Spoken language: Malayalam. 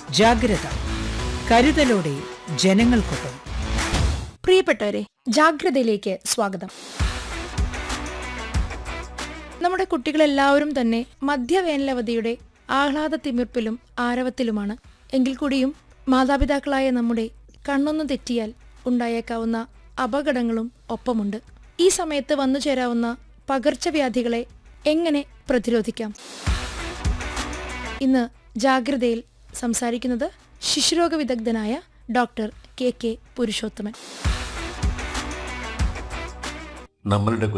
ജാഗ്രത കരുതലോടെ ജനങ്ങൾക്കൊപ്പം പ്രിയപ്പെട്ടവരെ ജാഗ്രതയിലേക്ക് സ്വാഗതം നമ്മുടെ കുട്ടികളെല്ലാവരും തന്നെ മധ്യവേനലവധിയുടെ ആഹ്ലാദ തിമിർപ്പിലും ആരവത്തിലുമാണ് എങ്കിൽ കൂടിയും മാതാപിതാക്കളായ നമ്മുടെ കണ്ണൊന്നു തെറ്റിയാൽ ഉണ്ടായേക്കാവുന്ന അപകടങ്ങളും ഒപ്പമുണ്ട് ഈ സമയത്ത് വന്നു ചേരാവുന്ന പകർച്ചവ്യാധികളെ എങ്ങനെ പ്രതിരോധിക്കാം ഇന്ന് ജാഗ്രതയിൽ സംസാരിക്കുന്നത് ശിശുരോഗ വിദഗ്ധനായ ഡോക്ടർ കെ കെ പുരുഷോത്തമൻ നമ്മളുടെ